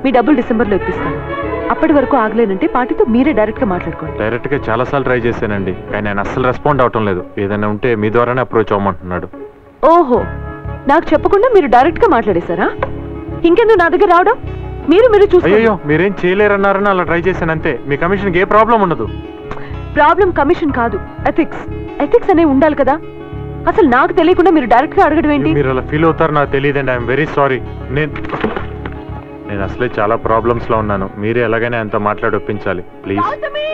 మీ డబ్బులు డిసెంబర్లో ఇప్పిస్తాను అప్పటి వరకు ఆగలేనంటే పార్టీతో మీరే డైరెక్ట్గా మాట్లాడుకోండి డైరెక్ట్ గా చాలా సార్లు ట్రై చేశానండి కానీ ఆయన అస్సలు రెస్పాండ్ అవటం లేదు ఏదైనా ఉంటే మీ ద్వారానే అప్రోచ్ అవ్వమంటున్నాడు ఓహో నాకు చెప్పకుండా మీరు డైరెక్ట్గా మాట్లాడేశారా ఇంకెందుకు నా దగ్గర రావడం మీరు మీరు చూసుకోండి అయ్యో మీరేం చేయలేరన్నారని అలా ట్రై చేశాను అంతే మీ కమిషన్కి ఏ ప్రాబ్లం ఉండదు ప్రాబ్లం కమిషన్ కాదు ఎథిక్స్ ఎథిక్స్ అనేవి ఉండాలి కదా అసలు నాకు తెలియకుండా మీరు డైరెక్ట్గా అడగడం ఏంటి మీరు అలా ఫీల్ అవుతారు నాకు తెలియదండి ఐఎమ్ వెరీ సారీ నేను నేను అసలే చాలా ప్రాబ్లమ్స్ లో ఉన్నాను మీరే ఎలాగైనా అంత మాట్లాడి ఒప్పించాలి ప్లీజ్